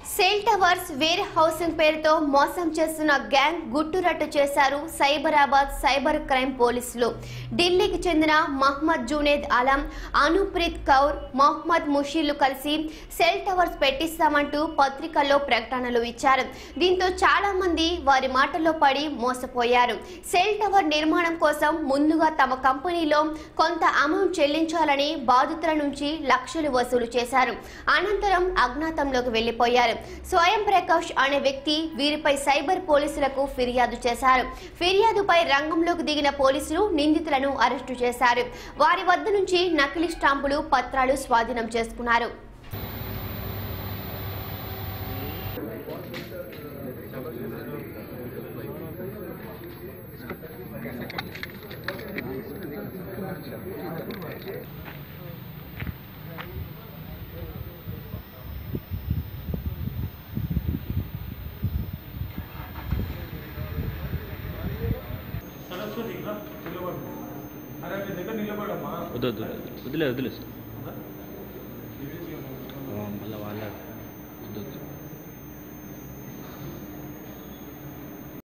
cell towers wear housing పేరుతో మోసం చేస్తున్న గ్యాంగ్ గుట్టురట్టు చేశారు సైబరాబాద్ సైబర్ క్రైమ్ పోలీసులు ఢిల్లీకి చెందిన మహ్మద్ జునేద్ అలం అనుప్రీత్ కౌర్ మొహమ్మద్ ముషీళ్లు కలిసి సెల్ టవర్స్ పెట్టిస్తామంటూ పత్రికల్లో ప్రకటనలు ఇచ్చారు దీంతో చాలా మంది వారి మాటల్లో పడి మోసపోయారు సెల్ టవర్ నిర్మాణం కోసం ముందుగా తమ కంపెనీలో కొంత అమౌంట్ చెల్లించాలని బాధితుల నుంచి లక్షలు వసూలు చేశారు అనంతరం అజ్ఞాతంలోకి వెళ్లిపోయారు స్వయం ప్రకాష్ అనే వ్యక్తి వీరిపై సైబర్ పోలీసులకు ఫిర్యాదు చేశారు ఫిర్యాదుపై రంగంలోకి దిగిన పోలీసులు నిందితులను అరెస్టు చేశారు వారి వద్ద నుంచి నకిలీ స్టాంపులు పత్రాలు స్వాధీనం చేసుకున్నారు సరస్వతి రా, నిలబడు అరే మీ దగ్గర నిలబడమ్మా వద్దు వద్దు వదిలే వదిలే సార్ ఆ, మళ్ళీ వాళ్ళ